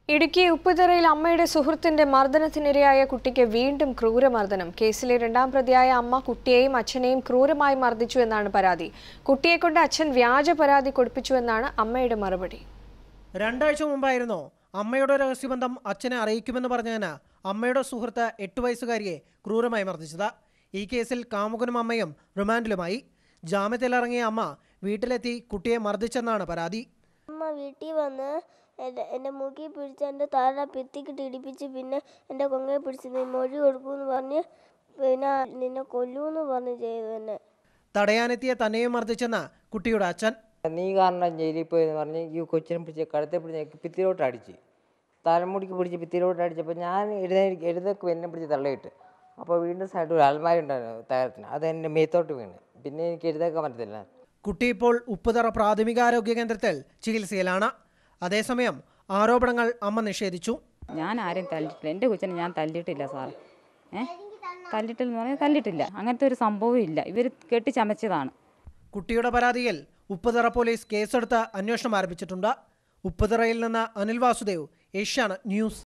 ഇടുക്കി ഉപ്പുതറയിൽ അമ്മയുടെ സുഹൃത്തിന്റെ മർദ്ദനത്തിനിരയായ കുട്ടിക്ക് വീണ്ടും ക്രൂരമർദ്ദനം കേസിലെ രണ്ടാം പ്രതിയായ അമ്മ കുട്ടിയെയും അച്ഛനെയും ക്രൂരമായി മർദ്ദിച്ചു എന്നാണ് പരാതി കുട്ടിയെക്കൊണ്ട് അച്ഛൻ വ്യാജ പരാതി കൊടുപ്പിച്ചുവെന്നാണ് അമ്മയുടെ മറുപടി രണ്ടാഴ്ച മുമ്പായിരുന്നു അമ്മയുടെ രഹസ്യബന്ധം അച്ഛനെ അറിയിക്കുമെന്ന് പറഞ്ഞതിന് അമ്മയുടെ സുഹൃത്ത് എട്ട് വയസ്സുകാരിയെ ക്രൂരമായി മർദ്ദിച്ചത് ഈ കേസിൽ കാമുകനും അമ്മയും റിമാൻഡിലുമായി ജാമ്യത്തിലിറങ്ങിയ അമ്മ വീട്ടിലെത്തി കുട്ടിയെ മർദ്ദിച്ചെന്നാണ് പരാതി അമ്മ വീട്ടിൽ വന്ന് എൻ്റെ എൻ്റെ മൂക്കി പിടിച്ച് എൻ്റെ തല ഭിത്തിക്കിട്ട് ഇടിപ്പിച്ച് പിന്നെ എൻ്റെ കൊങ്ങയെ പിടിച്ച് നീ മൊഴി കൊടുക്കുമെന്ന് പറഞ്ഞ് പിന്നെ നിന്നെ കൊല്ലൂന്ന് പറഞ്ഞ് ചെയ്തു എന്നെ തടയാനെത്തിയ തന്നെയും മർദ്ദിച്ചെന്ന് കുട്ടിയുടെ അച്ഛൻ നീ കാരണം ജയിലിൽ പോയെന്ന് പറഞ്ഞ് ഈ കൊച്ചിനെ പിടിച്ച് കഴുത്തെ പിടിച്ച് ഭിത്തിയിലോട്ട് അടിച്ച് തലമുടിക്ക് പിടിച്ച് ഭിത്തിയിലോട്ട് അടിച്ചപ്പോൾ ഞാൻ എഴുന്നേ എഴുന്നേക്കും എന്നെ പിടിച്ച് തള്ളിയിട്ട് അപ്പോൾ വീണ്ടും സൈഡിൽ ഒരു അൽമാരി ഉണ്ടായിരുന്നു തകരത്തിന് അത് എൻ്റെ മേത്തോട്ട് വീണ് പിന്നെ എനിക്ക് എഴുന്നേക്കാൻ പറ്റത്തില്ല കുട്ടി ഇപ്പോൾ ഉപ്പുതറ പ്രാഥമികാരോഗ്യ കേന്ദ്രത്തിൽ ചികിത്സയിലാണ് അതേസമയം ആരോപണങ്ങൾ അമ്മ നിഷേധിച്ചു ഞാൻ ആരെയും തല്ലിട്ടില്ല എൻ്റെ കൊച്ചിനെ ഞാൻ തല്ലിയിട്ടില്ല സാറേ ഏ തല്ലിട്ടില്ലെന്ന് പറഞ്ഞാൽ തല്ലിയിട്ടില്ല അങ്ങനത്തെ ഒരു സംഭവം ഇല്ല ഇവർ കെട്ടിച്ചമച്ചതാണ് കുട്ടിയുടെ പരാതിയിൽ ഉപ്പുതറ പോലീസ് കേസെടുത്ത് അന്വേഷണം ആരംഭിച്ചിട്ടുണ്ട് ഉപ്പുതറയിൽ നിന്ന് അനിൽ വാസുദേവ് ഏഷ്യാനെറ്റ് ന്യൂസ്